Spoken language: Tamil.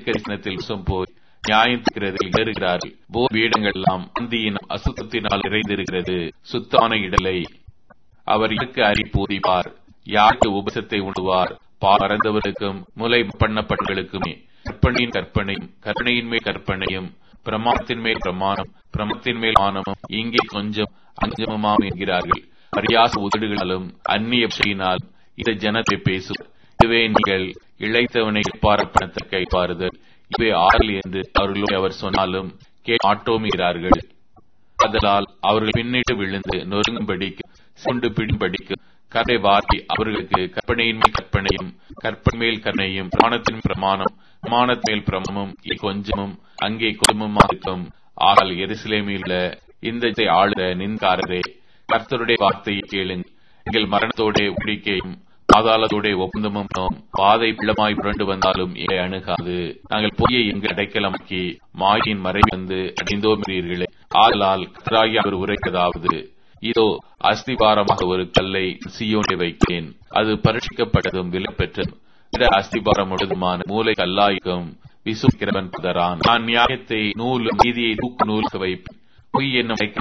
தீர்க்கதரிசனத்தில் மோசம் போய் நியாயம் தீர்க்கிறதில் இடறுகிறார்கள் போ வீடங்கள் எல்லாம் அந்தியினம் அசுத்தத்தினால் நிறைந்திருக்கிறது சுத்தான இடலை அவர் யாருக்கு அரி பூதிப்பார் யாருக்கு உபசத்தை உண்டுவார் பறந்தவருக்கும் முலை பண்ணப்பட்டவர்களுக்குமே கற்பனையின் கற்பனையும் கற்பனையின் மேல் கற்பனையும் பிரமாணத்தின் மேல் பிரமாணம் பிரமத்தின் மேல் ஆனமும் இங்கே கொஞ்சம் அஞ்சமுமாம் என்கிறார்கள் பரியாச உதடுகளாலும் அந்நிய செய்யினால் இந்த ஜனத்தை பேசும் இதுவே நீங்கள் இழைத்தவனை பாரப்பணத்தக்க பாருதல் இவை ஆறல் என்று அவர்களோடு அவர் சொன்னாலும் கே ஆட்டோமிகிறார்கள் அதனால் அவர்கள் பின்னிட்டு விழுந்து நொறுங்கும்படிக்கு சுண்டு பிடிபடிக்கும் கதை வார்த்தை அவர்களுக்கு கற்பனையின் மேல் கற்பனையும் கற்பனை மேல் கற்பனையும் பிராணத்தின் பிரமாணம் பிரமாணத்தின் மேல் பிரமமும் கொஞ்சமும் அங்கே குடும்பமா இருக்கும் ஆனால் எருசலேமில் உள்ள இந்த ஆளுத நின்காரரே கர்த்தருடைய வார்த்தையை கேளுங்க எங்கள் மரணத்தோட உடிக்கையும் பாதாளத்தோட ஒப்பந்தமும் பாதை பிள்ளமாய் புரண்டு வந்தாலும் இதை அணுகாது நாங்கள் பொய்யை எங்கு அடைக்கலமாக்கி மாயின் மறை வந்து அடைந்தோம்கிறீர்களே ஆதலால் கர்த்தராகி அவர் உரைக்கதாவது இதோ அஸ்திபாரமாக ஒரு கல்லை சியோனை வைத்தேன் அது பரீட்சிக்கப்பட்டதும் விலை பெற்றதும் இந்த அஸ்திபாரம் முழுதுமான மூளை கல்லாய்க்கும் விசுக்கிறவன் பதறான் நான் நியாயத்தை நூலும் நீதியை தூக்கு நூலுக்கு வைப்பேன் பொய் என்னும்